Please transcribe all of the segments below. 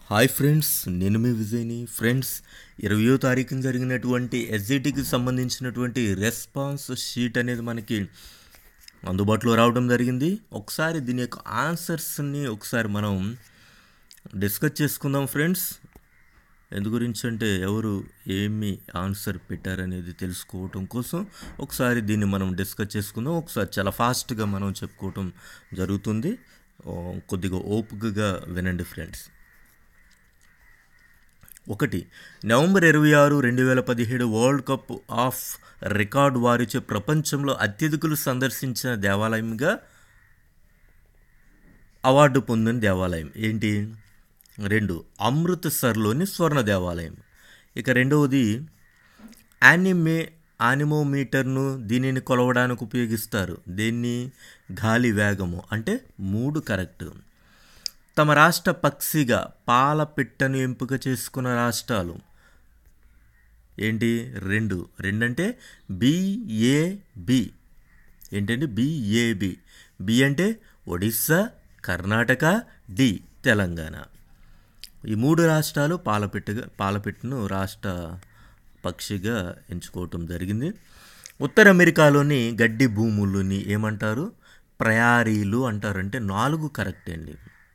Hi friends నేను మీ విజయ్ని friends ఇరవయో తారీఖున జరిగినటువంటి ఎస్జిటికి సంబంధించినటువంటి రెస్పాన్స్ షీట్ అనేది మనకి అందుబాటులో రావడం జరిగింది ఒకసారి దీని యొక్క ఆన్సర్స్ని ఒకసారి మనం డిస్కస్ చేసుకుందాం ఫ్రెండ్స్ ఎందు గురించి అంటే ఎవరు ఏమి ఆన్సర్ పెట్టారనేది తెలుసుకోవటం కోసం ఒకసారి దీన్ని మనం డిస్కస్ చేసుకుందాం ఒకసారి చాలా ఫాస్ట్గా మనం చెప్పుకోవటం జరుగుతుంది ఓ, కొద్దిగా ఓపికగా వినండి ఫ్రెండ్స్ ఒకటి నవంబర్ ఇరవై ఆరు రెండు వేల పదిహేడు వరల్డ్ కప్ ఆఫ్ రికార్డ్ వారిచే ప్రపంచంలో అత్యధికులు సందర్శించిన దేవాలయంగా అవార్డు పొందిన దేవాలయం ఏంటి రెండు అమృత్సర్లోని స్వర్ణ దేవాలయం ఇక రెండవది యానిమే యానిమోమీటర్ను దీనిని కొలవడానికి ఉపయోగిస్తారు దీన్ని గాలి వేగము అంటే మూడు కరెక్ట్ తమ రాష్ట్ర పక్షిగా పాల పిట్టను ఎంపిక చేసుకున్న రాష్ట్రాలు ఏంటి రెండు రెండంటే బిఏబి ఏంటంటే బిఏబి బి అంటే ఒడిస్సా కర్ణాటక డి తెలంగాణ ఈ మూడు రాష్ట్రాలు పాలపిట్టగా పాలపిట్టను రాష్ట్ర పక్షిగా ఎంచుకోవటం జరిగింది ఉత్తర అమెరికాలోని గడ్డి భూములని ఏమంటారు ప్రయారీలు అంటారు అంటే నాలుగు కరెక్ట్ అండి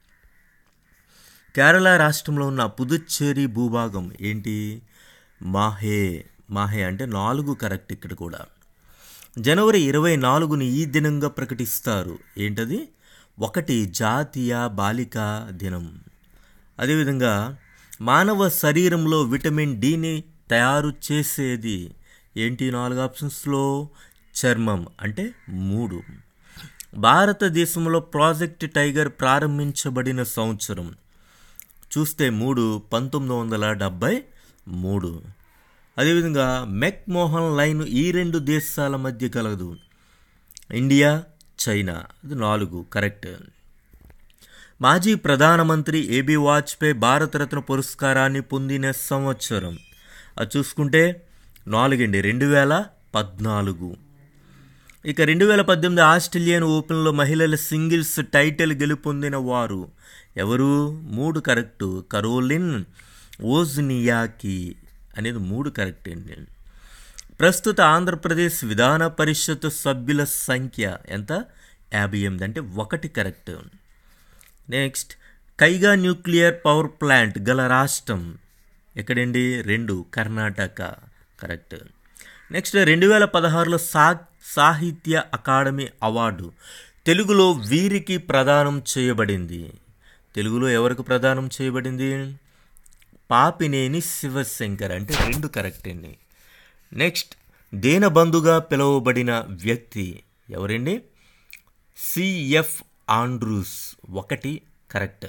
కేరళ రాష్ట్రంలో ఉన్న పుదుచ్చేరి భూభాగం ఏంటి మాహే మాహే అంటే నాలుగు కరెక్ట్ ఇక్కడ కూడా జనవరి ఇరవై నాలుగుని ఈ దినంగా ప్రకటిస్తారు ఏంటది ఒకటి జాతీయ బాలికా దినం అదేవిధంగా మానవ శరీరంలో విటమిన్ డిని తయారు చేసేది ఏంటి నాలుగు ఆప్షన్స్లో చర్మం అంటే మూడు భారతదేశంలో ప్రాజెక్ట్ టైగర్ ప్రారంభించబడిన సంవత్సరం చూస్తే మూడు పంతొమ్మిది వందల డెబ్భై మూడు అదేవిధంగా మెక్ మోహన్ లైన్ ఈ రెండు దేశాల మధ్య కలదు ఇండియా చైనా అది నాలుగు కరెక్ట్ మాజీ ప్రధానమంత్రి ఏబి వాజ్పేయి భారతరత్న పురస్కారాన్ని పొందిన సంవత్సరం అది చూసుకుంటే నాలుగండి రెండు వేల పద్నాలుగు ఇక రెండు వేల పద్దెనిమిది ఆస్ట్రేలియన్ ఓపెన్లో మహిళల సింగిల్స్ టైటిల్ గెలుపొందిన వారు ఎవరు మూడు కరెక్ట్ కరోలిన్ ఓజ్నియాకి అనేది మూడు కరెక్ట్ అండి ప్రస్తుత ఆంధ్రప్రదేశ్ విధాన పరిషత్ సభ్యుల సంఖ్య ఎంత యాభై ఎనిమిది అంటే ఒకటి correct next Kaiga nuclear power plant గల రాష్ట్రం ఎక్కడండి రెండు కర్ణాటక కరెక్ట్ నెక్స్ట్ రెండు వేల పదహారులో సా సాహిత్య అకాడమీ అవార్డు తెలుగులో వీరికి ప్రదానం చేయబడింది తెలుగులో ఎవరికి ప్రదానం చేయబడింది పాపినేని శివశంకర్ అంటే రెండు కరెక్ట్ అండి నెక్స్ట్ దేనబంధుగా పిలువబడిన వ్యక్తి ఎవరండి సిఎఫ్ ఆండ్రూస్ ఒకటి కరెక్ట్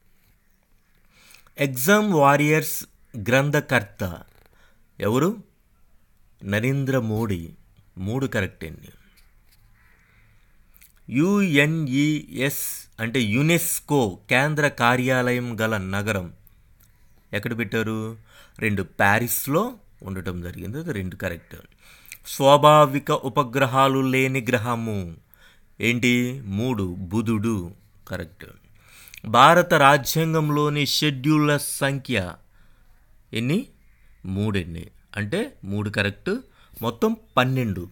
ఎగ్జామ్ వారియర్స్ గ్రంథకర్త ఎవరు నరేంద్ర మోడీ మూడు కరెక్ట్ అండి యుఎన్ఈఎస్ అంటే యునెస్కో కేంద్ర కార్యాలయం గల నగరం ఎక్కడ పెట్టారు రెండు ప్యారిస్లో ఉండటం జరిగింది అది రెండు కరెక్ట్ స్వాభావిక ఉపగ్రహాలు లేని గ్రహము ఏంటి మూడు బుధుడు కరెక్ట్ భారత రాజ్యాంగంలోని షెడ్యూళ్ల సంఖ్య ఎన్ని మూడండి అంటే మూడు కరెక్ట్ మొత్తం పన్నెండు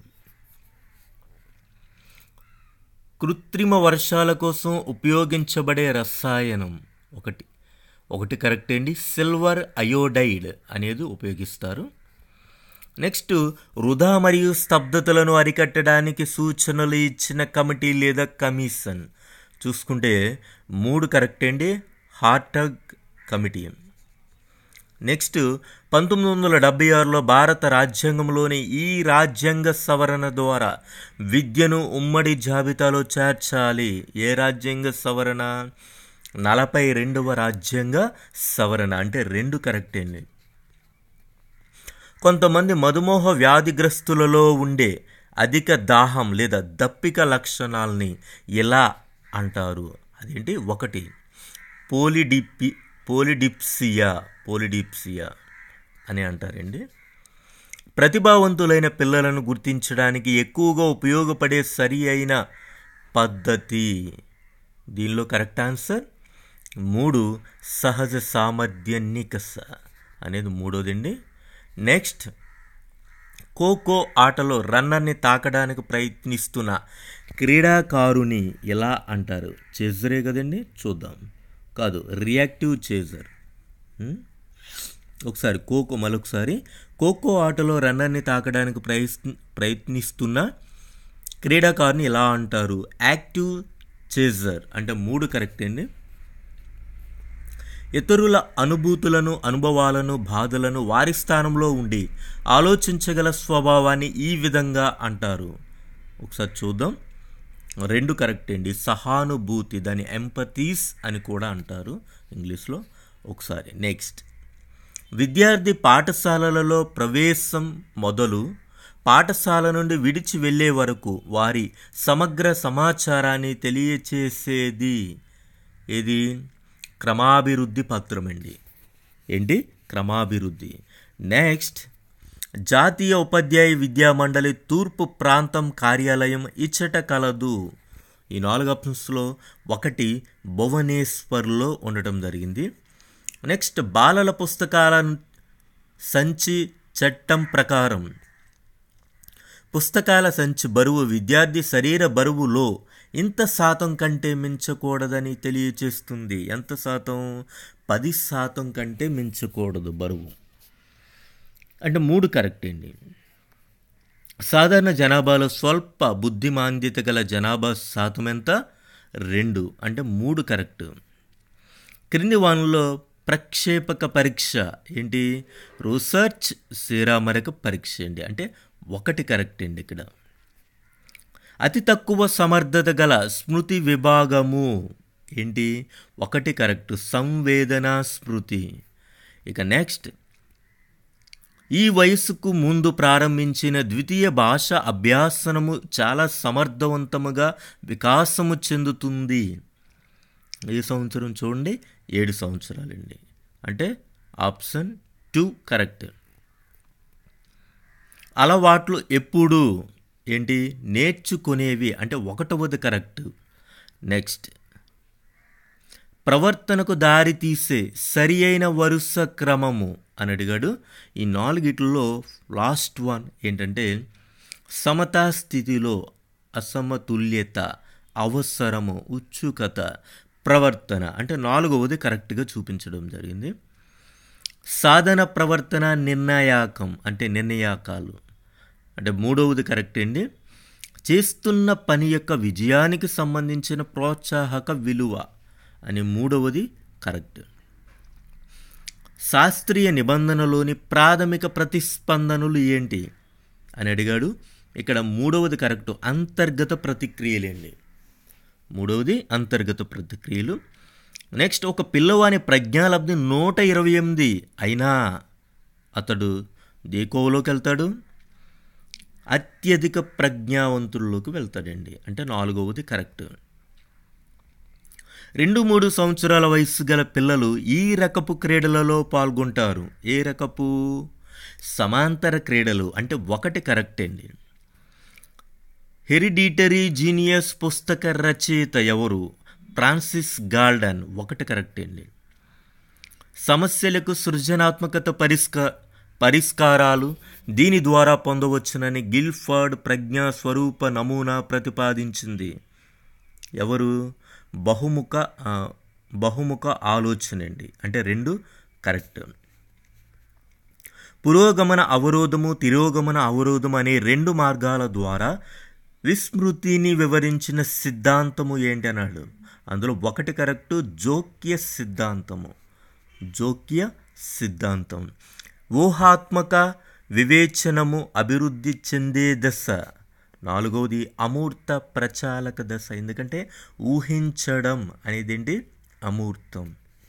కృత్రిమ వర్షాల కోసం ఉపయోగించబడే రసాయనం ఒకటి ఒకటి కరెక్ట్ అండి సిల్వర్ అయోడైడ్ అనేది ఉపయోగిస్తారు నెక్స్ట్ వృధా మరియు స్తబ్దతలను అరికట్టడానికి సూచనలు ఇచ్చిన కమిటీ లేదా కమిషన్ చూసుకుంటే మూడు కరెక్ట్ అండి హార్టగ్ కమిటీ నెక్స్ట్ పంతొమ్మిది వందల డెబ్బై ఆరులో భారత రాజ్యాంగంలోని ఈ రాజ్యాంగ సవరణ ద్వారా విద్యను ఉమ్మడి జాబితాలో చేర్చాలి ఏ రాజ్యాంగ సవరణ నలభై రెండవ రాజ్యాంగ సవరణ అంటే రెండు కరెక్ట్ అండి కొంతమంది మధుమేహ వ్యాధిగ్రస్తులలో ఉండే అధిక దాహం లేదా దప్పిక లక్షణాలని ఎలా అంటారు అదేంటి ఒకటి పోలిడిపి పోలిడిప్సియా పోలిడిప్సియా అని అంటారండి ప్రతిభావంతులైన పిల్లలను గుర్తించడానికి ఎక్కువగా ఉపయోగపడే సరి అయిన పద్ధతి దీనిలో కరెక్ట్ ఆన్సర్ మూడు సహజ సామర్థ్య నికస అనేది మూడోదండి నెక్స్ట్ ఖోఖో ఆటలో రన్నర్ని తాకడానికి ప్రయత్నిస్తున్న క్రీడాకారుని ఎలా అంటారు చేజరే కదండి చూద్దాం కాదు రియాక్టివ్ చేజర్ ఉం? ఒకసారి ఖోఖో మరొకసారి ఖోఖో ఆటలో రన్నర్ని తాకడానికి ప్రయత్ని ప్రయత్నిస్తున్న క్రీడాకారుని ఎలా అంటారు యాక్టివ్ చేజర్ అంటే మూడు కరెక్ట్ అండి ఇతరుల అనుభూతులను అనుభవాలను బాధలను వారి స్థానంలో ఉండి ఆలోచించగల స్వభావాన్ని ఈ విధంగా అంటారు ఒకసారి చూద్దాం రెండు కరెక్ట్ అండి సహానుభూతి దాని ఎంపతీస్ అని కూడా అంటారు ఇంగ్లీష్లో ఒకసారి నెక్స్ట్ విద్యార్థి పాఠశాలలలో ప్రవేశం మొదలు పాఠశాల నుండి విడిచి వెళ్ళే వరకు వారి సమగ్ర సమాచారాన్ని తెలియచేసేది ఇది క్రమాభివృద్ధి పత్రం అండి ఏంటి క్రమాభివృద్ధి నెక్స్ట్ జాతీయ ఉపాధ్యాయ విద్యా మండలి తూర్పు ప్రాంతం కార్యాలయం ఇచ్చట కలదు ఈ నాలుగు ఆప్షన్స్లో ఒకటి భువనేశ్వర్లో ఉండటం జరిగింది నెక్స్ట్ బాలల పుస్తకాల సంచి చట్టం ప్రకారం పుస్తకాల సంచి బరువు విద్యార్థి శరీర బరువులో ఇంత శాతం కంటే మించకూడదని తెలియచేస్తుంది ఎంత శాతం పది శాతం కంటే మించకూడదు బరువు అంటే మూడు కరెక్ట్ అండి సాధారణ జనాభాలో స్వల్ప బుద్ధిమాంద్యత గల జనాభా శాతం ఎంత రెండు అంటే మూడు కరెక్ట్ క్రింది వానలో ప్రక్షేపక పరీక్ష ఏంటి రీసెర్చ్ సీరామరక పరీక్ష అండి అంటే ఒకటి కరెక్ట్ అండి ఇక్కడ అతి తక్కువ సమర్థత గల స్మృతి విభాగము ఏంటి ఒకటి కరెక్ట్ సంవేదనా స్మృతి ఇక నెక్స్ట్ ఈ వయసుకు ముందు ప్రారంభించిన ద్వితీయ భాష అభ్యాసనము చాలా సమర్థవంతముగా వికాసము చెందుతుంది ఏ సంవత్సరం చూడండి ఏడు సంవత్సరాలండి అంటే ఆప్షన్ టూ కరెక్ట్ అలవాట్లు ఎప్పుడు ఏంటి నేర్చుకునేవి అంటే ఒకటవది కరెక్ట్ నెక్స్ట్ ప్రవర్తనకు దారి తీసే సరి అయిన వరుస క్రమము అని అడిగాడు ఈ నాలుగిట్లో లాస్ట్ వన్ ఏంటంటే సమతా స్థితిలో అసమతుల్యత అవసరము ఉత్సుకత ప్రవర్తన అంటే నాలుగవది కరెక్ట్గా చూపించడం జరిగింది సాధన ప్రవర్తన నిర్ణయాకం అంటే నిర్ణయాకాలు అంటే మూడవది కరెక్ట్ అండి చేస్తున్న పని యొక్క విజయానికి సంబంధించిన ప్రోత్సాహక విలువ అని మూడవది కరెక్ట్ శాస్త్రీయ నిబంధనలోని ప్రాథమిక ప్రతిస్పందనలు ఏంటి అని అడిగాడు ఇక్కడ మూడవది కరెక్ట్ అంతర్గత ప్రతిక్రియలండి మూడవది అంతర్గత ప్రతిక్రియలు నెక్స్ట్ ఒక పిల్లవాని ప్రజ్ఞాలబ్ధి నూట ఇరవై ఎనిమిది అయినా అతడు దేకోవలోకి వెళ్తాడు అత్యధిక ప్రజ్ఞావంతుల్లోకి వెళ్తాడండి అంటే నాలుగవది కరెక్ట్ రెండు మూడు సంవత్సరాల వయసు గల పిల్లలు ఈ రకపు క్రీడలలో పాల్గొంటారు ఏ రకపు సమాంతర క్రీడలు అంటే ఒకటి కరెక్ట్ అండి హెరిడిటరీ జీనియస్ పుస్తక రచయిత ఎవరు ఫ్రాన్సిస్ గాల్డన్ ఒకటి కరెక్ట్ అండి సమస్యలకు సృజనాత్మకత పరిష్క పరిష్కారాలు దీని ద్వారా పొందవచ్చునని గిల్ఫర్డ్ ప్రజ్ఞా స్వరూప నమూనా ప్రతిపాదించింది ఎవరు బహుముఖ ఆ, బహుముఖ ఆలోచన అండి అంటే రెండు కరెక్ట్ పురోగమన అవరోధము తిరోగమన అవరోధము అనే రెండు మార్గాల ద్వారా విస్మృతిని వివరించిన సిద్ధాంతము ఏంటి అన్నాడు అందులో ఒకటి కరెక్ట్ జోక్య సిద్ధాంతము జోక్య సిద్ధాంతం ఊహాత్మక వివేచనము అభివృద్ధి చెందే దశ నాలుగవది అమూర్త ప్రచాలక దశ ఎందుకంటే ఊహించడం అనేది ఏంటి అమూర్తం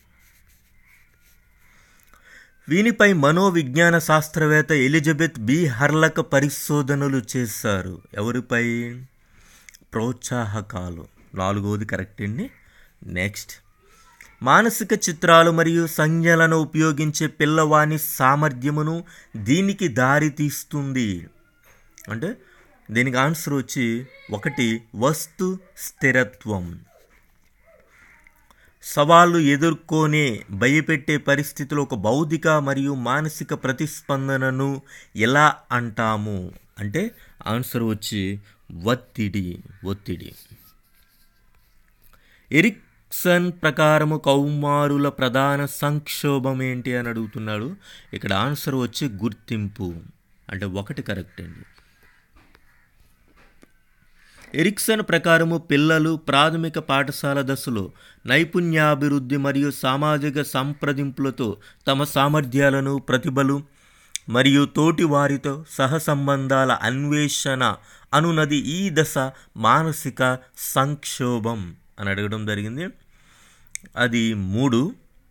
వీనిపై మనోవిజ్ఞాన శాస్త్రవేత్త ఎలిజబెత్ బి హర్లక పరిశోధనలు చేశారు ఎవరిపై ప్రోత్సాహకాలు నాలుగవది కరెక్ట్ అండి నెక్స్ట్ మానసిక చిత్రాలు మరియు సంజ్ఞలను ఉపయోగించే పిల్లవాని సామర్థ్యమును దీనికి దారి తీస్తుంది అంటే దీనికి ఆన్సర్ వచ్చి ఒకటి వస్తు స్థిరత్వం సవాళ్ళు ఎదుర్కొనే భయపెట్టే పరిస్థితిలో ఒక భౌతిక మరియు మానసిక ప్రతిస్పందనను ఎలా అంటాము అంటే ఆన్సర్ వచ్చి ఒత్తిడి ఒత్తిడి ఎరిక్సన్ ప్రకారము కౌమారుల ప్రధాన సంక్షోభం ఏంటి అని అడుగుతున్నాడు ఇక్కడ ఆన్సర్ వచ్చి గుర్తింపు అంటే ఒకటి కరెక్ట్ అండి ఎరిక్సన్ ప్రకారము పిల్లలు ప్రాథమిక పాఠశాల దశలో నైపుణ్యాభివృద్ధి మరియు సామాజిక సంప్రదింపులతో తమ సామర్థ్యాలను ప్రతిభలు మరియు తోటి వారితో సహసంబంధాల అన్వేషణ అనునది ఈ దశ మానసిక సంక్షోభం అని అడగడం జరిగింది అది మూడు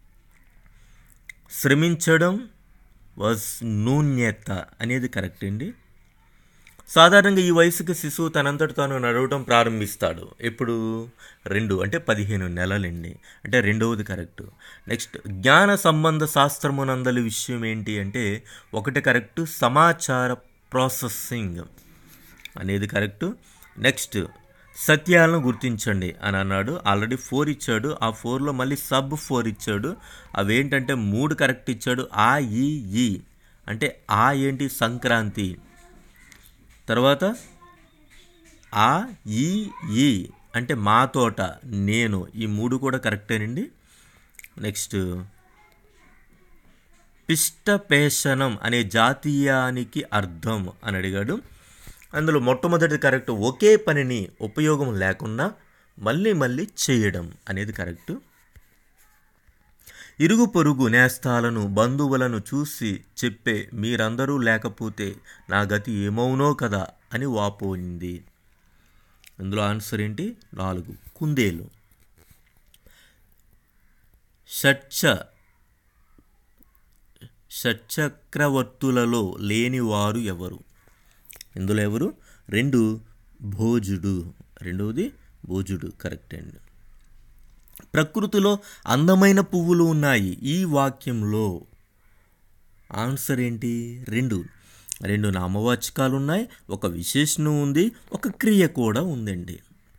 శ్రమించడం వాజ్ నూన్యత అనేది కరెక్ట్ అండి సాధారణంగా ఈ వయసుకి శిశువు తనంతట తాను నడవడం ప్రారంభిస్తాడు ఎప్పుడు రెండు అంటే పదిహేను నెలలండి అంటే రెండవది కరెక్ట్ నెక్స్ట్ జ్ఞాన సంబంధ శాస్త్రమునందలి విషయం ఏంటి అంటే ఒకటి కరెక్ట్ సమాచార ప్రాసెసింగ్ అనేది కరెక్ట్ నెక్స్ట్ సత్యాలను గుర్తించండి అని అన్నాడు ఆల్రెడీ ఫోర్ ఇచ్చాడు ఆ ఫోర్లో మళ్ళీ సబ్ ఫోర్ ఇచ్చాడు అవేంటంటే మూడు కరెక్ట్ ఇచ్చాడు ఆ ఈ ఈ అంటే ఆ ఏంటి సంక్రాంతి తర్వాత ఆ ఈ ఈ అంటే మా తోట నేను ఈ మూడు కూడా కరెక్టేనండి నెక్స్ట్ పిష్టపేషణం అనే జాతీయానికి అర్థం అని అడిగాడు అందులో మొట్టమొదటి కరెక్ట్ ఒకే పనిని ఉపయోగం లేకుండా మళ్ళీ మళ్ళీ చేయడం అనేది కరెక్ట్ ఇరుగు పొరుగు నేస్తాలను బంధువులను చూసి చెప్పే మీరందరూ లేకపోతే నా గతి ఏమవునో కదా అని వాపోయింది ఇందులో ఆన్సర్ ఏంటి నాలుగు కుందేలు షట్చ షట్చక్రవర్తులలో లేనివారు ఎవరు ఇందులో ఎవరు రెండు భోజుడు రెండవది భోజుడు కరెక్ట్ అండి ప్రకృతిలో అందమైన పువ్వులు ఉన్నాయి ఈ వాక్యంలో ఆన్సర్ ఏంటి రెండు రెండు నామవాచకాలు ఉన్నాయి ఒక విశేషణం ఉంది ఒక క్రియ కూడా ఉందండి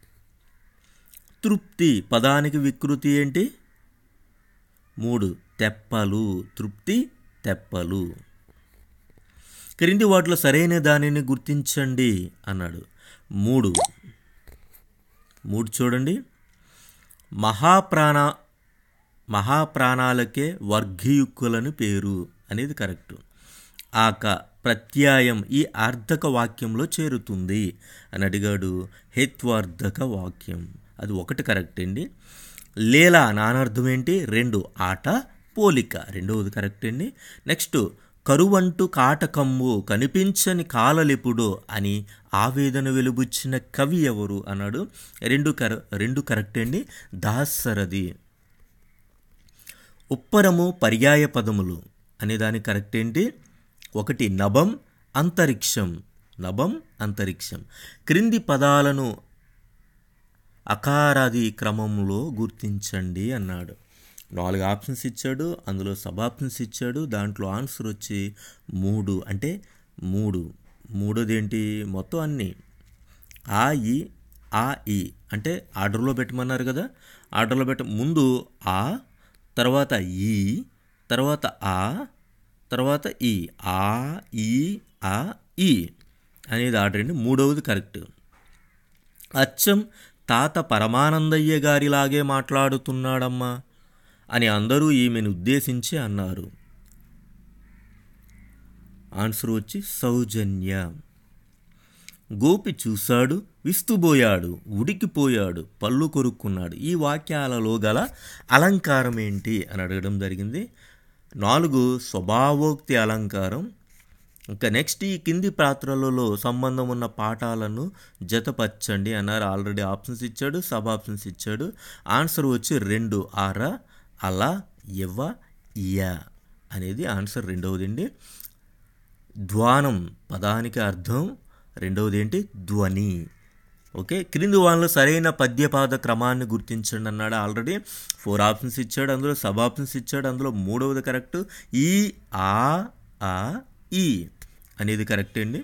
తృప్తి పదానికి వికృతి ఏంటి మూడు తెప్పలు తృప్తి తెప్పలు క్రింది వాటిలో సరైన దానిని గుర్తించండి అన్నాడు మూడు మూడు చూడండి మహాప్రాణ మహాప్రాణాలకే వర్గీయుక్కులని పేరు అనేది కరెక్ట్ ఆక ప్రత్యయం ఈ అర్ధక వాక్యంలో చేరుతుంది అని అడిగాడు హేత్వార్ధక వాక్యం అది ఒకటి కరెక్ట్ అండి లేలా నానర్థం ఏంటి రెండు ఆట పోలిక రెండవది కరెక్ట్ అండి నెక్స్ట్ కరువంటు కాటకమ్ము కనిపించని కాలలెప్పుడు అని ఆవేదన వెలుబుచ్చిన కవి ఎవరు అన్నాడు రెండు కర రెండు కరెక్ట్ అండి దాసరది ఉప్పరము పర్యాయ పదములు అనే దాని కరెక్ట్ ఏంటి ఒకటి నభం అంతరిక్షం నభం అంతరిక్షం క్రింది పదాలను అకారాది క్రమంలో గుర్తించండి అన్నాడు నాలుగు ఆప్షన్స్ ఇచ్చాడు అందులో సబ్ ఆప్షన్స్ ఇచ్చాడు దాంట్లో ఆన్సర్ వచ్చి మూడు అంటే మూడు మూడోది ఏంటి మొత్తం అన్నీ ఆ ఈ ఆ ఈ అంటే ఆర్డర్లో పెట్టమన్నారు కదా ఆర్డర్లో పెట్ట ముందు ఆ తర్వాత ఈ తర్వాత ఆ తర్వాత ఈ ఆ ఈ ఆ ఈ అనేది ఆర్డర్ అండి మూడవది కరెక్ట్ అచ్చం తాత పరమానందయ్య గారిలాగే మాట్లాడుతున్నాడమ్మా అని అందరూ ఈమెను ఉద్దేశించి అన్నారు ఆన్సర్ వచ్చి సౌజన్య గోపి చూశాడు విస్తుబోయాడు ఉడికిపోయాడు పళ్ళు కొరుక్కున్నాడు ఈ వాక్యాలలో గల అలంకారం ఏంటి అని అడగడం జరిగింది నాలుగు స్వభావోక్తి అలంకారం ఇంకా నెక్స్ట్ ఈ కింది పాత్రలలో సంబంధం ఉన్న పాఠాలను జతపరచండి అన్నారు ఆల్రెడీ ఆప్షన్స్ ఇచ్చాడు సబ్ ఆప్షన్స్ ఇచ్చాడు ఆన్సర్ వచ్చి రెండు ఆర అలా ఎవ్వ ఇయ అనేది ఆన్సర్ రెండవది అండి ధ్వానం పదానికి అర్థం రెండవది ఏంటి ధ్వని ఓకే క్రింది వాళ్ళలో సరైన పద్యపాద క్రమాన్ని గుర్తించండి అన్నాడు ఆల్రెడీ ఫోర్ ఆప్షన్స్ ఇచ్చాడు అందులో సబ్ ఆప్షన్స్ ఇచ్చాడు అందులో మూడవది కరెక్ట్ ఈ ఆ ఆ ఈ అనేది కరెక్ట్ అండి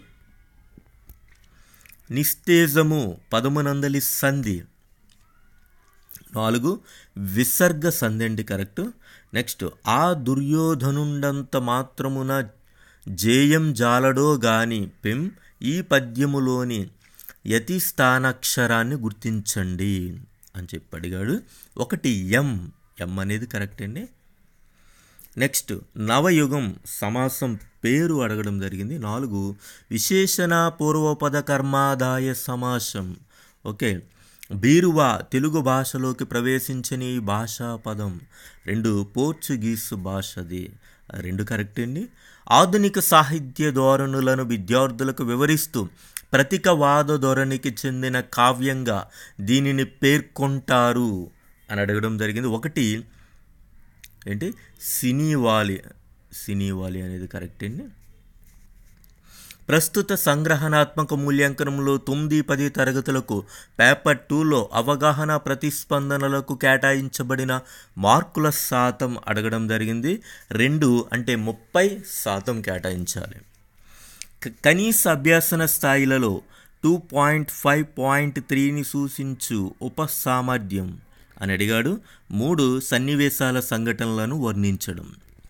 నిస్తేజము పదమునందలి సంధి నాలుగు విసర్గ సంధి కరెక్ట్ నెక్స్ట్ ఆ దుర్యోధనుండంత మాత్రమున జేయం జాలడో గాని పిం ఈ పద్యములోని యతి స్థానాక్షరాన్ని గుర్తించండి అని చెప్పి అడిగాడు ఒకటి ఎం ఎం అనేది కరెక్ట్ అండి నెక్స్ట్ నవయుగం సమాసం పేరు అడగడం జరిగింది నాలుగు విశేషణ పూర్వపద కర్మాదాయ సమాసం ఓకే బీరువా తెలుగు భాషలోకి ప్రవేశించని భాషా పదం రెండు పోర్చుగీస్ భాషది రెండు కరెక్ట్ అండి ఆధునిక సాహిత్య ధోరణులను విద్యార్థులకు వివరిస్తూ ప్రతీకవాద ధోరణికి చెందిన కావ్యంగా దీనిని పేర్కొంటారు అని అడగడం జరిగింది ఒకటి ఏంటి సినీవాలి సినీవాలి అనేది కరెక్ట్ అండి ప్రస్తుత సంగ్రహణాత్మక మూల్యాంకనంలో తొమ్మిది పది తరగతులకు పేపర్ టూలో అవగాహన ప్రతిస్పందనలకు కేటాయించబడిన మార్కుల శాతం అడగడం జరిగింది రెండు అంటే ముప్పై శాతం కేటాయించాలి క- కనీస అభ్యాసన స్థాయిలలో టూ పాయింట్ ఫైవ్ పాయింట్ త్రీని సూచించు ఉపసామర్థ్యం అని అడిగాడు మూడు సన్నివేశాల సంఘటనలను వర్ణించడం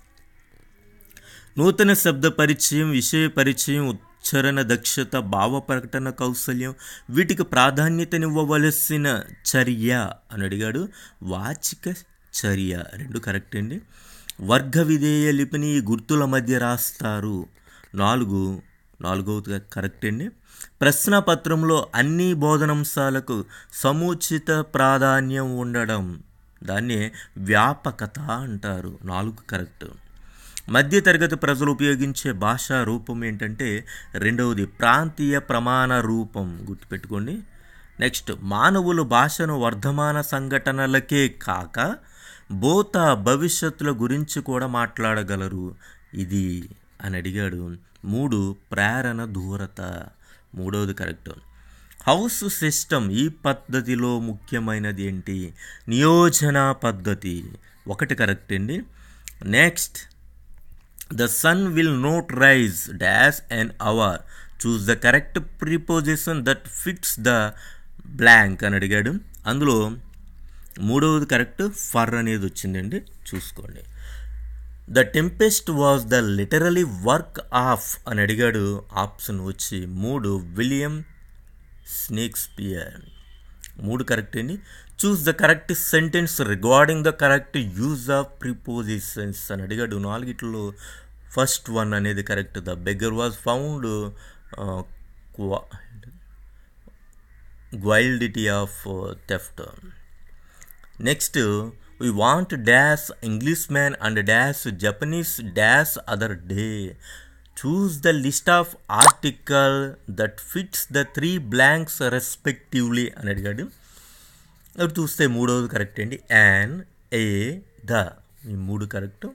నూతన శబ్ద పరిచయం విషయ పరిచయం ఉచ్చారణ దక్షత భావ ప్రకటన కౌశల్యం వీటికి ప్రాధాన్యతనివ్వవలసిన చర్య అని అడిగాడు వాచిక చర్య రెండు కరెక్ట్ అండి వర్గ విధేయ లిపిని ఈ గుర్తుల మధ్య రాస్తారు నాలుగు నాలుగవది కరెక్ట్ అండి ప్రశ్నపత్రంలో అన్ని బోధనాంశాలకు సముచిత ప్రాధాన్యం ఉండడం దాన్ని వ్యాపకత అంటారు నాలుగు కరెక్ట్ మధ్యతరగతి ప్రజలు ఉపయోగించే భాషా రూపం ఏంటంటే రెండవది ప్రాంతీయ ప్రమాణ రూపం గుర్తుపెట్టుకోండి నెక్స్ట్ మానవులు భాషను వర్ధమాన సంఘటనలకే కాక భూత భవిష్యత్తుల గురించి కూడా మాట్లాడగలరు ఇది అని అడిగాడు మూడు ప్రేరణ దూరత మూడవది కరెక్ట్ హౌస్ సిస్టమ్ ఈ పద్ధతిలో ముఖ్యమైనది ఏంటి నియోజన పద్ధతి ఒకటి కరెక్ట్ అండి next the sun will not rise dash and our choose the correct preposition that fits the blank అని అడిగాడు అందులో మూడవది కరెక్ట్ ఫర్ అనేది వచ్చిందండి చూసుకోండి the Tempest was the literally work of అని అడిగాడు ఆప్షన్ వచ్చి మూడు విలియం స్నేక్స్పియర్ మూడు కరెక్ట్ అండి choose the correct sentence regarding the correct use of prepositions అని అడిగాడు నాలుగిట్లో ఫస్ట్ వన్ అనేది correct the beggar was found guilty of theft next we want dash English man and dash Japanese dash other day choose the list of article that fits the three blanks respectively అని అడిగాడు అప్పుడు చూస్తే మూడవది correct అండి an A the ఈ మూడు correct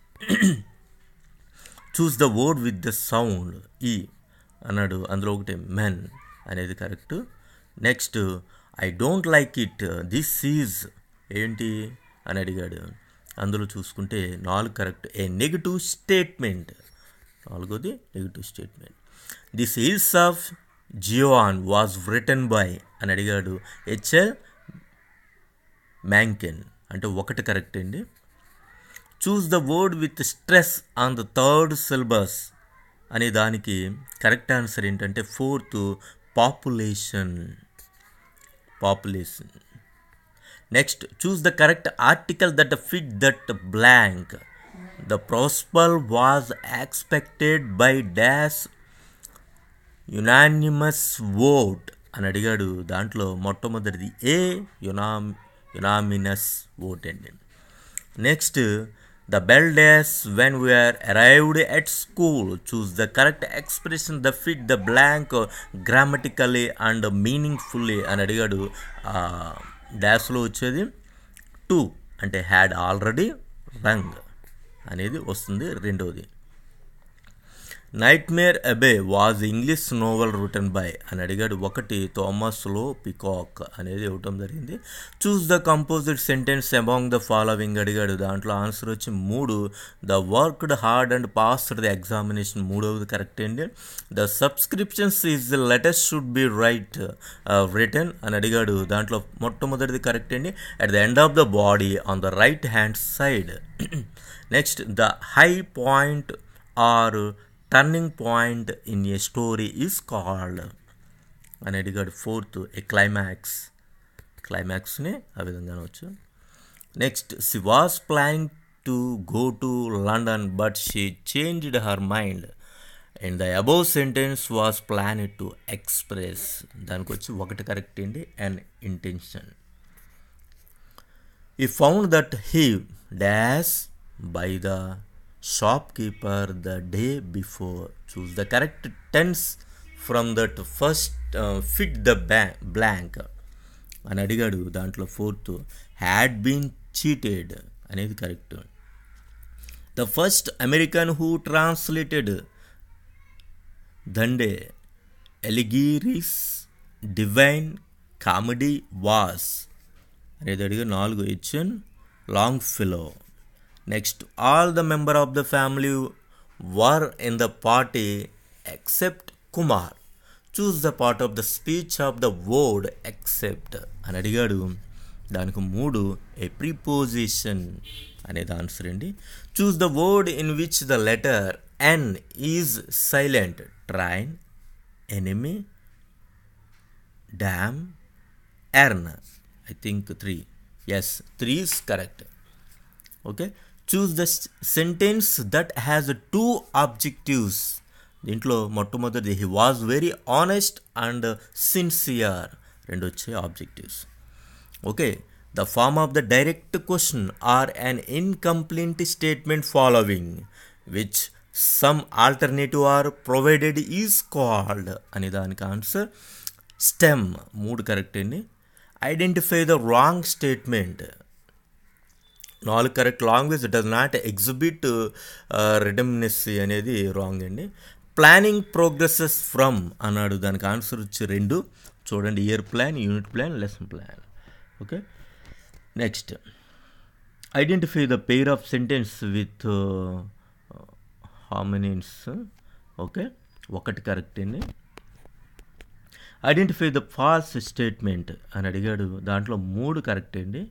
choose the word with the sound ఈ అన్నాడు అందులో ఒకటి మెన్ అనేది correct next I don't like it this is ఏంటి అని అడిగాడు అందులో చూసుకుంటే నాలుగు కరెక్ట్ ఏ నెగిటివ్ స్టేట్మెంట్ నాలుగోది negative statement the sales of జియోఆన్ was return by అని అడిగాడు హెచ్ఎల్ మ్యాంకెన్ అంటే ఒకటి కరెక్ట్ అండి choose the word with stress on the third syllabus అనే దానికి కరెక్ట్ ఆన్సర్ ఏంటంటే fourth population population next choose the correct article that fit that blank the proposal was expected by dash unanimous vote అని అడిగాడు దాంట్లో మొట్టమొదటిది a యునామ్ unanimous vote అండి next the bell dash when we're arrived at school choose the correct expression the fit the blank grammatically and meaningfully అని అడిగాడు డాష్లో వచ్చేది two అంటే హ్యాడ్ ఆల్రెడీ రంగ్ అనేది వస్తుంది రెండవది Nightmare Abbey was English novel written by అని అడిగాడు ఒకటి థామస్ లో పికాక్ అనేది ఇవ్వటం జరిగింది choose the composite sentence among the following అడిగాడు దాంట్లో ఆన్సర్ వచ్చి మూడు the worked hard and passed the examination మూడవది కరెక్ట్ అండి the subscriptions is the latest should be write written అని అడిగాడు దాంట్లో మొట్టమొదటిది కరెక్ట్ అండి at the end of the body on the right hand side next the high point or turning point in a story is called అని అడిగాడు fourth a climax క్లైమాక్స్ని ఆ విధంగా వచ్చు next she was planning to go to London but she changed her mind and the above sentence was plan to express దానికి వచ్చి ఒకటి correct అండి అండ్ ఇంటెన్షన్ ఈ found that he dash by the shopkeeper the day before. Choose the correct tense from that first uh, fit the ba- blank అని అడిగాడు దాంట్లో fourth had been cheated అనేది correct the first American who translated Dante Alighieri's divine comedy was అనేది అడిగా నాలుగు ఇచ్చన్ Longfellow next all the member of the family were in the party except Kumar choose the part of the speech of the word except అని అడిగాడు దానికి మూడు a preposition అనేది answer అండి choose the word in which the letter n is silent train enemy dam earn I think three yes three is correct okay choose the sentence that has two objectives దీంట్లో మొట్టమొదటిది he was very honest and sincere రెండు వచ్చే objectives okay the form of the direct question or an incomplete statement following which some alternative are provided is called అనే దానికి answer stem మూడు correct అండి identify the wrong statement నాలుగు correct language does not exhibit randomness అనేది wrong అండి planning progresses from అన్నాడు దానికి answer వచ్చి రెండు చూడండి year plan unit plan lesson plan okay next identify the pair of sentence with homonyms okay ఒకటి correct అండి ఐడెంటిఫై ద ఫాల్స్ స్టేట్మెంట్ అని అడిగాడు దాంట్లో మూడు కరెక్ట్ అండి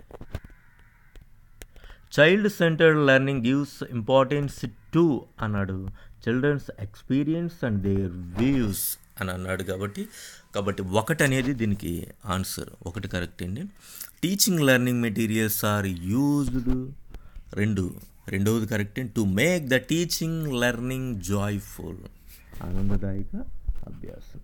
child centred learning gives importance to అన్నాడు children's experience and their views అని అన్నాడు కాబట్టి కాబట్టి ఒకటి అనేది దీనికి ఆన్సర్ ఒకటి కరెక్ట్ అండి teaching learning materials are used రెండు రెండవది correct to make the teaching learning joyful ఆనందదాయక అభ్యాసం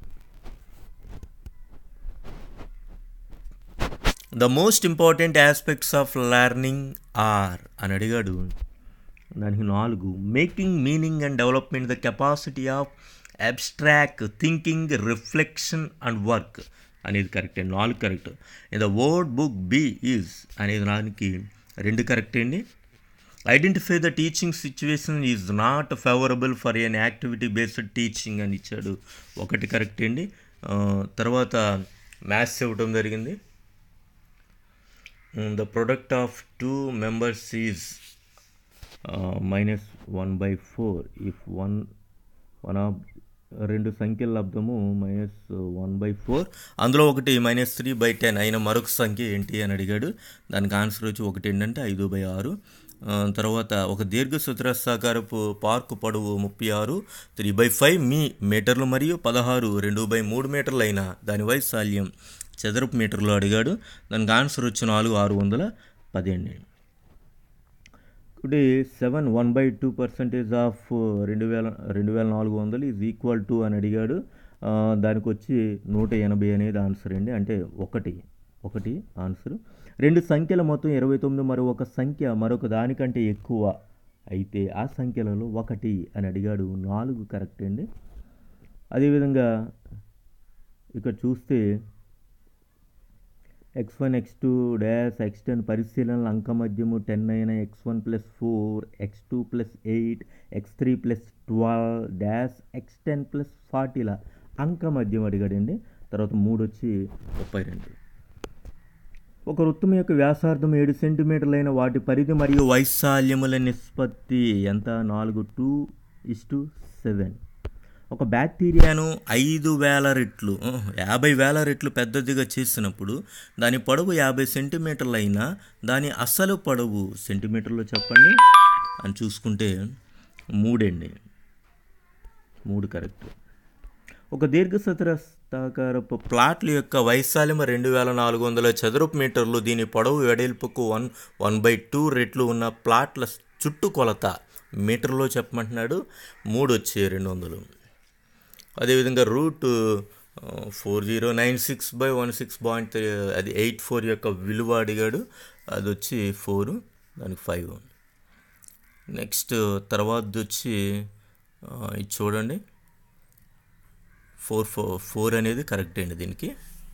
the most important aspects of learning are అని అడిగాడు దానికి నాలుగు making meaning and development the capacity of abstract thinking reflection and work అనేది correct అండి నాలుగు correct the word book b is అనేది దానికి రెండు కరెక్ట్ అండి identify the teaching situation is not favourable for an activity based teaching అని ఇచ్చాడు ఒకటి కరెక్ట్ అండి తర్వాత మ్యాథ్స్ ఇవ్వటం జరిగింది the product of two members is minus one by four if one one of రెండు సంఖ్యల లబ్ధము మైనస్ వన్ బై ఫోర్ అందులో ఒకటి మైనస్ త్రీ బై టెన్ అయిన మరొక సంఖ్య ఏంటి అని అడిగాడు దానికి ఆన్సర్ వచ్చి ఒకటి ఏంటంటే ఐదు బై ఆరు తర్వాత ఒక దీర్ఘ చతురస్రాకారపు పార్కు పొడవు ముప్పై ఆరు త్రీ బై ఫైవ్ మీ మీటర్లు మరియు పదహారు రెండు బై మూడు మీటర్లు అయిన దాని వైశాల్యం చదరపు మీటర్లు అడిగాడు దానికి ఆన్సర్ వచ్చి నాలుగు ఆరు వందల పదిహేను ఇప్పుడు seven one by two percentage of రెండు వేల రెండు వేల నాలుగు వందలు ఈజ్ ఈక్వల్ టు అని అడిగాడు దానికి వచ్చి నూట ఎనభై అనేది ఆన్సర్ అండి అంటే ఒకటి ఒకటి ఆన్సర్ రెండు సంఖ్యల మొత్తం ఇరవై తొమ్మిది మరి ఒక సంఖ్య మరొక దానికంటే ఎక్కువ అయితే ఆ సంఖ్యలలో ఒకటి అని అడిగాడు నాలుగు కరెక్ట్ అండి అదేవిధంగా ఇక్కడ చూస్తే x one x two dash x ten పరిశీలనలు అంక మధ్యము టెన్ అయిన x one plus four x two plus eight x three plus twelve dash x ten plus ఫార్టీలా అంక మధ్యం అడిగాడండి తర్వాత మూడు వచ్చి ముప్పై రెండు ఒక వృత్తం యొక్క వ్యాసార్థం ఏడు సెంటీమీటర్లైన వాటి పరిధి మరియు వైశాల్యముల నిష్పత్తి ఎంత నాలుగు టూ ఇస్ టు సెవెన్ ఒక బ్యాక్టీరియాను ఐదు వేల రెట్లు ఉహ్, యాభై వేల రెట్లు పెద్దదిగా చేసినప్పుడు దాని పొడవు యాభై సెంటీమీటర్లు అయినా దాని అసలు పొడవు సెంటీమీటర్లో చెప్పండి అని చూసుకుంటే మూడండి మూడు కరెక్ట్ ఒక దీర్ఘచతురస్రాకారపు ప్లాట్ల యొక్క వైశాల్యం రెండు వేల నాలుగు వందల చదరపు మీటర్లు దీని పొడవు వెడల్పుకు వన్ వన్ బై టూ రెట్లు ఉన్న ప్లాట్ల చుట్టుకొలత మీటర్లో చెప్పమంటున్నాడు మూడు వచ్చి రెండు వందలు అదేవిధంగా root four zero nine six by one six point అది ఎయిట్ ఫోర్ యొక్క విలువ అడిగాడు అది వచ్చి ఫోర్ దానికి ఫైవ్ నెక్స్ట్ తర్వాత వచ్చి ఆ, ఇది చూడండి ఫోర్ ఫోర్ ఫోర్ అనేది కరెక్ట్ అండి దీనికి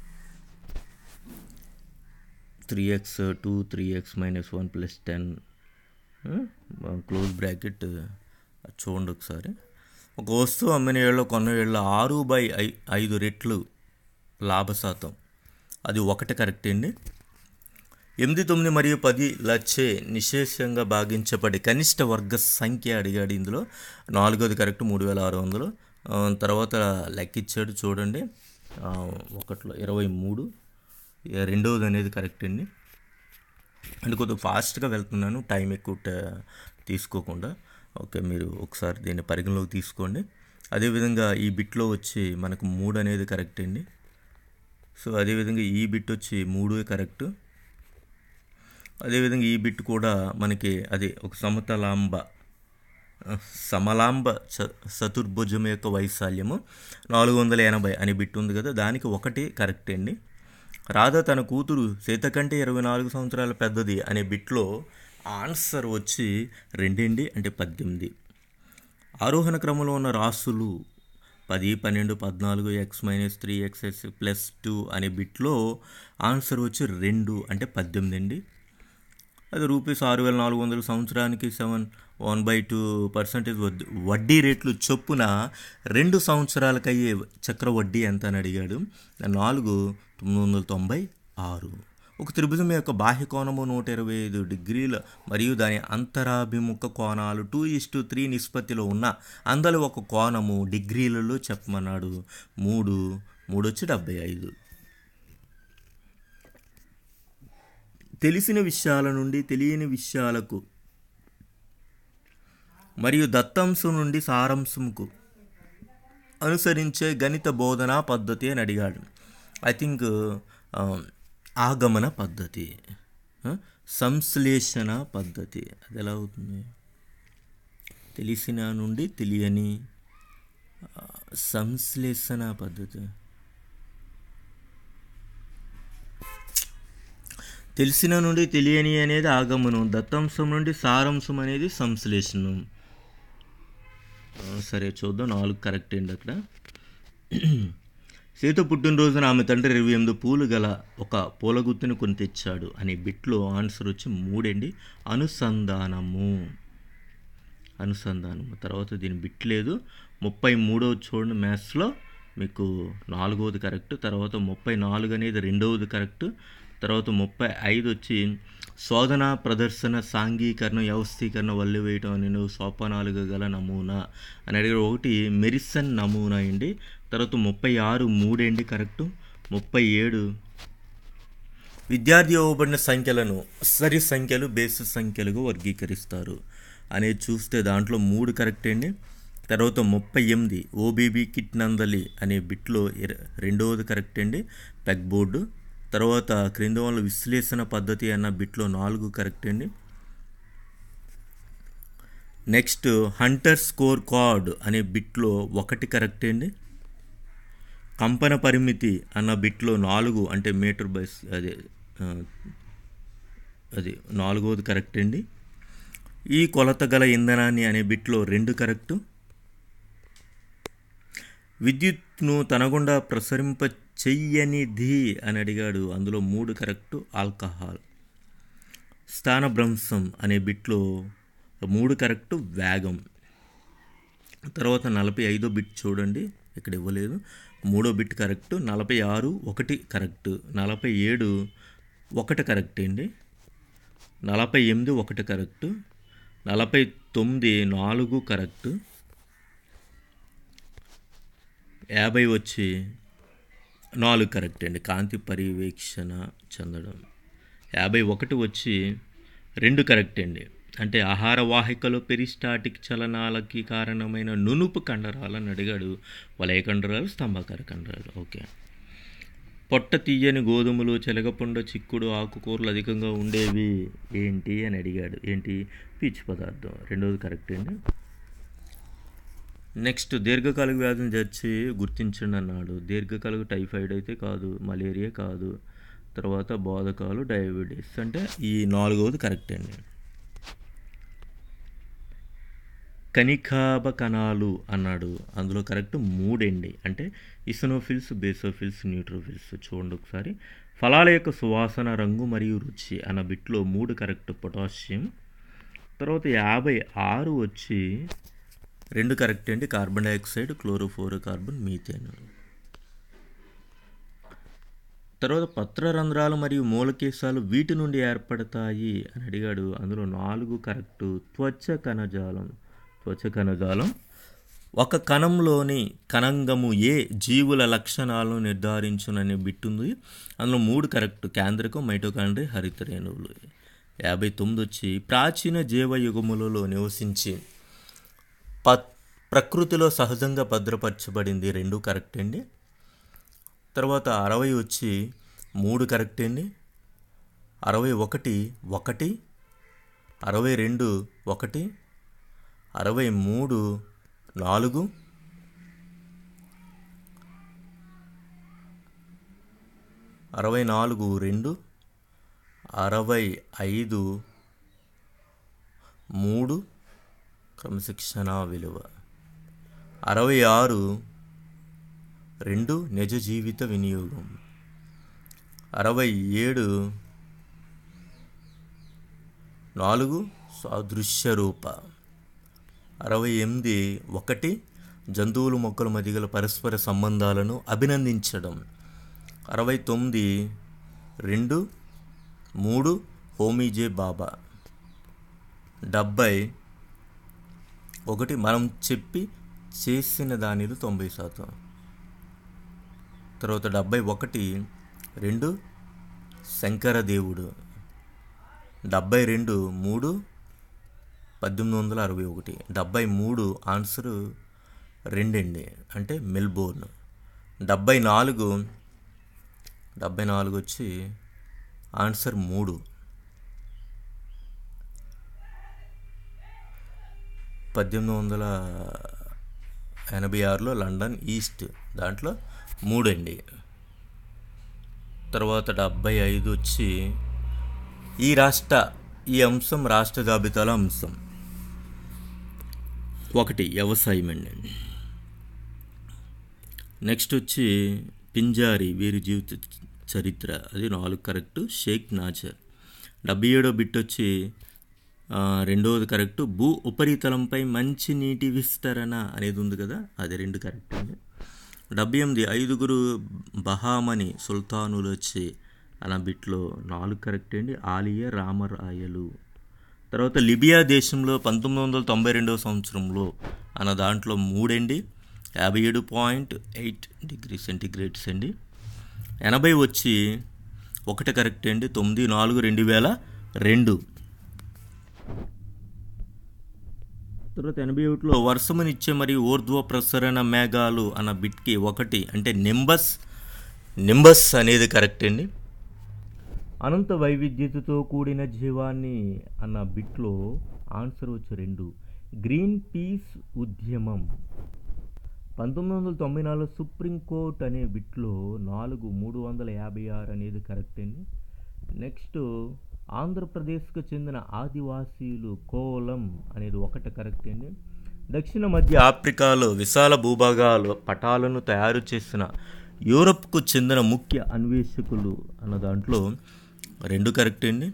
three x two three x minus one plus ten close bracket చూడండి ఒకసారి ఒక వస్తువు అమ్మిన ఏళ్ళు కొన్న ఏళ్ళు ఆరు బై ఐ ఐదు రెట్లు లాభ శాతం అది ఒకటి కరెక్ట్ అండి ఎనిమిది తొమ్మిది మరియు పది లచ్చే నిశేషంగా భాగించబడి కనిష్ట వర్గ సంఖ్య అడిగాడు ఇందులో నాలుగోది కరెక్ట్ మూడు వేల ఆరు వందలు ఆ, తర్వాత లెక్కిచ్చాడు చూడండి ఆ, ఒకటిలో ఇరవై మూడు ఇక రెండవది అనేది కరెక్ట్ అండి అంటే కొద్దిగా ఫాస్ట్గా వెళ్తున్నాను టైం ఎక్కువ ట- తీసుకోకుండా ఓకే మీరు ఒకసారి దీన్ని పరిగణలోకి తీసుకోండి అదేవిధంగా ఈ బిట్లో వచ్చి మనకు మూడు అనేది కరెక్ట్ అండి సో అదేవిధంగా ఈ బిట్ వచ్చి మూడు కరెక్ట్ అదేవిధంగా ఈ బిట్ కూడా మనకి అది ఒక సమతలాంబ ఆ, సమలాంబ చ చతుర్భుజం యొక్క వైశాల్యము నాలుగు వందల ఎనభై అని బిట్ ఉంది కదా దానికి ఒకటి కరెక్ట్ అండి రాధ తన కూతురు సీత కంటే ఇరవై నాలుగు సంవత్సరాల పెద్దది అనే బిట్లో ఆన్సర్ వచ్చి రెండండి అంటే పద్దెనిమిది ఆరోహణ క్రమంలో ఉన్న రాసులు పది పన్నెండు పద్నాలుగు x minus three x x plus two అనే బిట్లో ఆన్సర్ వచ్చి రెండు అంటే పద్దెనిమిది అండి అది రూపీస్ ఆరు వేల నాలుగు వందల సంవత్సరానికి seven one by two percentage వడ్డీ వడ్డీ రేట్లు చొప్పున రెండు సంవత్సరాలకు అయ్యే చక్ర వడ్డీ ఎంత అని అడిగాడు నాలుగు తొమ్మిది వందల తొంభై ఆరు ఒక త్రిభుజం యొక్క బాహ్య కోణము నూట ఇరవై ఐదు డిగ్రీల మరియు దాని అంతరాభిముఖ కోణాలు టూ ఇస్ టు త్రీ నిష్పత్తిలో ఉన్న అందులో ఒక కోణము డిగ్రీలలో చెప్పమన్నాడు మూడు మూడు వచ్చి డెబ్బై ఐదు తెలిసిన విషయాల నుండి తెలియని విషయాలకు మరియు దత్తాంశం నుండి సారాంశంకు అనుసరించే గణిత బోధనా పద్ధతి అని అడిగాడు ఐ థింక్ ఆగమన పద్ధతి ఆ, సంశ్లేషణ పద్ధతి అది ఎలా అవుతుంది తెలిసిన నుండి తెలియని ఆ, సంశ్లేషణ పద్ధతి తెలిసిన నుండి తెలియని అనేది ఆగమనం దత్తాంశం నుండి సారాంశం అనేది సంశ్లేషణం ఆ, సరే చూద్దాం నాలుగు కరెక్ట్ అండి అక్కడ సీత పుట్టినరోజున ఆమె తండ్రి ఇరవై ఎనిమిది పూలు గల ఒక పూల గుత్తుని కొని తెచ్చాడు అనే బిట్లో ఆన్సర్ వచ్చి మూడండి అనుసంధానము అనుసంధానము తర్వాత దీని బిట్ లేదు ముప్పై మూడవ చూడండి మ్యాథ్స్లో మీకు నాలుగవది కరెక్ట్ తర్వాత ముప్పై నాలుగు అనేది రెండవది కరెక్ట్ తర్వాత ముప్పై ఐదు వచ్చి శోధన ప్రదర్శన సాంఘీకరణ వ్యవస్థీకరణ వల్లి వేయటం అనే సోపానాలుగా గల నమూనా అని అడిగారు ఒకటి మెరిసన్ నమూనా అండి తర్వాత ముప్పై ఆరు మూడండి కరెక్ట్ ముప్పై ఏడు విద్యార్థి ఇవ్వబడిన సంఖ్యలను సరి సంఖ్యలు బేసి సంఖ్యలుగా వర్గీకరిస్తారు అనేది చూస్తే దాంట్లో మూడు కరెక్ట్ అండి తర్వాత ముప్పై ఎనిమిది ఓబీబీ కిట్ నందలి అనే బిట్లో ఇర- రెండవది కరెక్ట్ అండి పెగ్ బోర్డు తర్వాత క్రింద వాళ్ళ విశ్లేషణ పద్ధతి అన్న బిట్లో నాలుగు కరెక్ట్ అండి నెక్స్ట్ హంటర్ స్కోర్ కార్డ్ అనే బిట్లో ఒకటి కరెక్ట్ అండి కంపన పరిమితి అన్న బిట్లో నాలుగు అంటే మీటర్ బై స్- అదే ఆ, అది నాలుగవది కరెక్ట్ అండి ఈ కొలత గల ఇంధనాన్ని అనే బిట్లో రెండు కరెక్టు విద్యుత్ను తన గుండా ప్రసరింప చెయ్యనిది అని అడిగాడు అందులో మూడు కరెక్ట్ ఆల్కహాల్ స్థానభ్రంశం అనే బిట్లో మూడు కరెక్ట్ వేగం తర్వాత నలభై ఐదో బిట్ చూడండి ఇక్కడ ఇవ్వలేదు మూడో బిట్ కరెక్ట్ నలభై ఆరు ఒకటి కరెక్ట్ నలభై ఏడు ఒకటి కరెక్ట్ అండి నలభై ఎనిమిది ఒకటి కరెక్ట్ నలభై తొమ్మిది నాలుగు కరెక్ట్ యాభై వచ్చి నాలుగు కరెక్ట్ అండి కాంతి పర్యవేక్షణ చెందడం యాభై ఒకటి వచ్చి రెండు కరెక్ట్ అండి అంటే ఆహార వాహికలో పెరిస్టాటిక్ చలనాలకి కారణమైన నునుపు కండరాలని అడిగాడు వలయ కండరాలు స్తంభాకార కండరాలు ఓకే పొట్ట తీయని గోధుమలు చెలగపండు చిక్కుడు ఆకుకూరలు అధికంగా ఉండేవి ఏంటి అని అడిగాడు ఏంటి పీచు పదార్థం రెండోది కరెక్ట్ అండి నెక్స్ట్ దీర్ఘకాలిక వ్యాధిని చర్చి గుర్తించండి అన్నాడు దీర్ఘకాలిక టైఫాయిడ్ అయితే కాదు మలేరియా కాదు తర్వాత బోధకాలు డయాబెటీస్ అంటే ఈ నాలుగవది కరెక్ట్ అండి కనికాబ కణాలు అన్నాడు అందులో కరెక్ట్ మూడండి అంటే ఇసనోఫిల్స్ బేసోఫిల్స్ న్యూట్రోఫిల్స్ చూడండి ఒకసారి ఫలాల యొక్క సువాసన రంగు మరియు రుచి అన్న బిట్లో మూడు కరెక్ట్ పొటాషియం తర్వాత యాభై ఆరు వచ్చి రెండు కరెక్ట్ అండి కార్బన్ డైఆక్సైడ్ క్లోరోఫోరో కార్బన్ మీథేన్ తర్వాత పత్రరంధ్రాలు మరియు మూలకేశాలు వీటి నుండి ఏర్పడతాయి అని అడిగాడు అందులో నాలుగు కరెక్ట్ త్వచ కణజాలం త్వచ కణజాలం ఒక కణంలోని కణంగము ఏ జీవుల లక్షణాలను నిర్ధారించుననే బిట్ ఉంది అందులో మూడు కరెక్ట్ కేంద్రకం మైటోకాండ్రి హరిత రేణువులు యాభై తొమ్మిది వచ్చి ప్రాచీన జీవయుగములలో నివసించి ప ప్రకృతిలో సహజంగా భద్రపరచబడింది రెండు కరెక్ట్ అండి తర్వాత అరవై వచ్చి మూడు కరెక్ట్ అండి అరవై ఒకటి ఒకటి అరవై రెండు ఒకటి అరవై మూడు నాలుగు అరవై నాలుగు రెండు అరవై ఐదు మూడు క్రమశిక్షణ విలువ అరవై ఆరు రెండు నిజ జీవిత వినియోగం అరవై ఏడు నాలుగు సాదృశ్య రూప అరవై ఎనిమిది ఒకటి జంతువులు మొక్కల మధ్య గల పరస్పర సంబంధాలను అభినందించడం అరవై తొమ్మిది రెండు మూడు హోమీజే బాబా డెబ్బై ఒకటి మనం చెప్పి చేసిన దానిలో తొంభై శాతం తర్వాత డెబ్బై ఒకటి రెండు శంకరదేవుడు డెబ్బై రెండు మూడు పద్దెనిమిది వందల అరవై ఒకటి డెబ్బై మూడు ఆన్సరు రెండండి అంటే మెల్బోర్న్ డెబ్బై నాలుగు డెబ్బై నాలుగు వచ్చి ఆన్సర్ మూడు పద్దెనిమిది వందల ఎనభై ఆరులో లండన్ ఈస్ట్ దాంట్లో మూడండి తర్వాత డెబ్బై ఐదు వచ్చి ఈ రాష్ట్ర ఈ అంశం రాష్ట్ర జాబితాలో అంశం ఒకటి వ్యవసాయం అండి నెక్స్ట్ వచ్చి పింజారి వీరి జీవిత చరిత్ర అది నాలుగు కరెక్ట్ షేక్ నాజర్ డెబ్బై ఏడో బిట్ వచ్చి ఆ, రెండవది కరెక్ట్ భూ ఉపరితలంపై మంచి నీటి విస్తరణ అనేది ఉంది కదా అది రెండు కరెక్ట్ అండి డెబ్బై ఎనిమిది ఐదుగురు బహామని సుల్తానులు వచ్చి అన్న బిట్లో నాలుగు కరెక్ట్ అండి ఆలియా రామరాయలు తర్వాత లిబియా దేశంలో పంతొమ్మిది వందల తొంభై రెండవ సంవత్సరంలో అన్న దాంట్లో మూడండి యాభై ఏడు పాయింట్ ఎయిట్ డిగ్రీ సెంటిగ్రేడ్స్ అండి ఎనభై వచ్చి ఒకటి కరెక్ట్ అండి తొమ్మిది నాలుగు రెండు వేల రెండు తర్వాత ఎనభై ఒకటిలో వర్షమునిచ్చే మరియు ఊర్ధ్వ ప్రసరణ మేఘాలు అన్న బిట్కి ఒకటి అంటే నింబస్ నింబస్ అనేది కరెక్ట్ అండి అనంత వైవిధ్యతతో కూడిన జీవాన్ని అన్న బిట్లో ఆన్సర్ వచ్చి రెండు గ్రీన్ పీస్ ఉద్యమం పంతొమ్మిది వందల తొంభై నాలుగు సుప్రీంకోర్టు అనే బిట్లో నాలుగు మూడు వందల యాభై ఆరు అనేది కరెక్ట్ అండి నెక్స్ట్ ఆంధ్రప్రదేశ్కు చెందిన ఆదివాసీలు కోలం అనేది ఒకటి కరెక్ట్ అండి దక్షిణ మధ్య ఆఫ్రికాలో విశాల భూభాగాలు పటాలను తయారు చేసిన యూరప్కు చెందిన ముఖ్య అన్వేషకులు అన్న దాంట్లో రెండు కరెక్ట్ అండి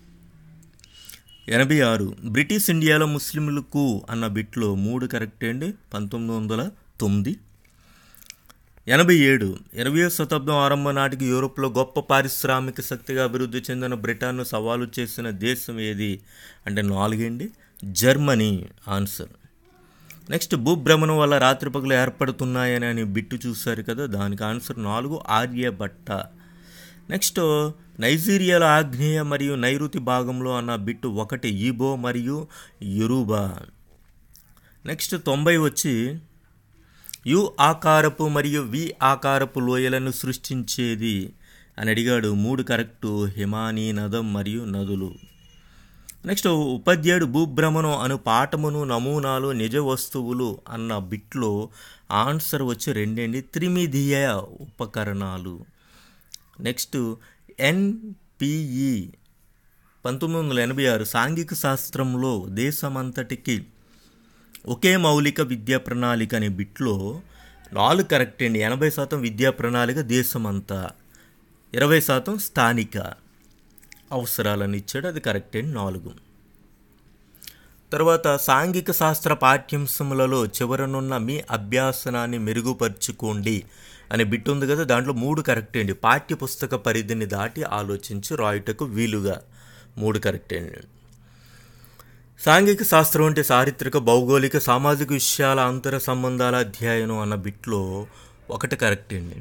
ఎనభై ఆరు బ్రిటిష్ ఇండియాలో ముస్లింలకు అన్న బిట్లో మూడు కరెక్ట్ అండి పంతొమ్మిది వందల తొమ్మిది ఎనభై ఏడు ఇరవయో శతాబ్దం ఆరంభం నాటికి యూరోప్లో గొప్ప పారిశ్రామిక శక్తిగా అభివృద్ధి చెందిన బ్రిటన్ను సవాలు చేసిన దేశం ఏది అంటే నాలుగండి జర్మనీ ఆన్సర్ నెక్స్ట్ భూభ్రమణం వల్ల రాత్రి పగలు ఏర్పడుతున్నాయని అని బిట్టు చూశారు కదా దానికి ఆన్సర్ నాలుగు ఆర్యభట్ట నెక్స్ట్ నైజీరియాలో ఆగ్నేయ మరియు నైరుతి భాగంలో అన్న బిట్టు ఒకటి ఈబో మరియు యురుబా నెక్స్ట్ తొంభై వచ్చి యు ఆకారపు మరియు వి ఆకారపు లోయలను సృష్టించేది అని అడిగాడు మూడు కరెక్టు హిమానీ నదం మరియు నదులు నెక్స్ట్ ఉపాధ్యాయుడు భూభ్రమణం అను పాఠమును నమూనాలు నిజ వస్తువులు అన్న బిట్లో ఆన్సర్ వచ్చి రెండండి త్రిమిధీయ ఉపకరణాలు నెక్స్ట్ ఎన్పిఈ పంతొమ్మిది వందల ఎనభై ఆరు సాంఘిక శాస్త్రంలో దేశమంతటికి ఒకే మౌలిక విద్యా ప్రణాళిక అనే బిట్లో నాలుగు కరెక్ట్ అండి ఎనభై శాతం విద్యా ప్రణాళిక దేశమంతా ఇరవై శాతం స్థానిక అవసరాలను ఇచ్చాడు అది కరెక్ట్ అండి నాలుగు తర్వాత సాంఘిక శాస్త్ర పాఠ్యాంశములలో చివరనున్న మీ అభ్యాసనాన్ని మెరుగుపరుచుకోండి అనే బిట్ ఉంది కదా దాంట్లో మూడు కరెక్ట్ అండి పాఠ్య పుస్తక పరిధిని దాటి ఆలోచించి రాయుటకు వీలుగా మూడు కరెక్ట్ అండి సాంఘిక శాస్త్రం అంటే చారిత్రక భౌగోళిక సామాజిక విషయాల అంతర సంబంధాల అధ్యయనం అన్న బిట్లో ఒకటి కరెక్ట్ అండి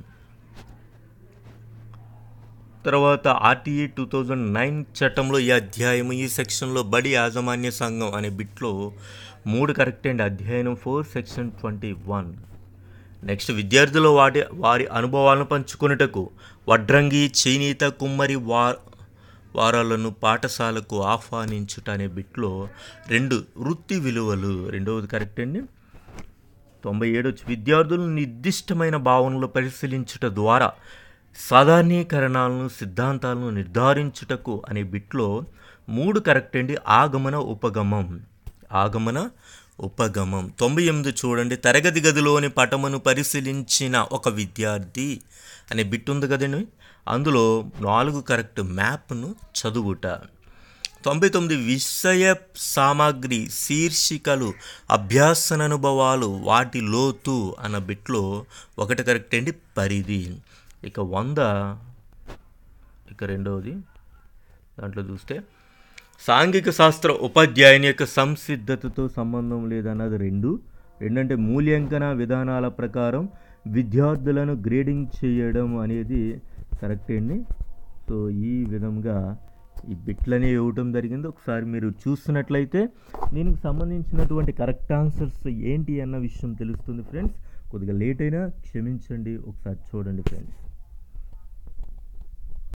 తర్వాత ఆర్టీఈ టూ థౌజండ్ నైన్ చట్టంలో ఈ అధ్యాయం ఈ సెక్షన్లో బడి యాజమాన్య సంఘం అనే బిట్లో మూడు కరెక్ట్ అండి అధ్యయనం four section twenty one next విద్యార్థులు వాటి వారి అనుభవాలను పంచుకొనుటకు వడ్రంగి చేనేత కుమ్మరి వా వారాలను పాఠశాలకు ఆహ్వానించుట అనే బిట్లో రెండు వృత్తి విలువలు రెండవది కరెక్ట్ అండి తొంభై ఏడు వచ్చి విద్యార్థులు నిర్దిష్టమైన భావనలు పరిశీలించుట ద్వారా సాధారణీకరణాలను సిద్ధాంతాలను నిర్ధారించుటకు అనే బిట్లో మూడు కరెక్ట్ అండి ఆగమన ఉపగమం ఆగమన ఉపగమం తొంభై ఎనిమిది చూడండి తరగతి గదిలోని పటమును పరిశీలించిన ఒక విద్యార్థి అనే బిట్ ఉంది కదండి అందులో నాలుగు కరెక్ట్ మ్యాప్ను చదువుట తొంభై తొమ్మిది విషయ సామాగ్రి శీర్షికలు అభ్యాసన అనుభవాలు వాటి లోతు అన్న బిట్లో ఒకటి కరెక్ట్ అండి పరిధి ఇక వంద ఇక రెండవది దాంట్లో చూస్తే సాంఘిక శాస్త్ర ఉపాధ్యాయుని యొక్క సంసిద్ధతతో సంబంధం లేదన్నది రెండు రెండంటే మూల్యాంకన విధానాల ప్రకారం విద్యార్థులను గ్రేడింగ్ చేయడం అనేది కరెక్ట్ అండి సో ఈ విధంగా ఈ బిట్లనే ఇవ్వటం జరిగింది ఒకసారి మీరు చూస్తున్నట్లయితే దీనికి సంబంధించినటువంటి కరెక్ట్ ఆన్సర్స్ ఏంటి అన్న విషయం తెలుస్తుంది ఫ్రెండ్స్ కొద్దిగా లేట్ అయినా క్షమించండి ఒకసారి చూడండి ఫ్రెండ్స్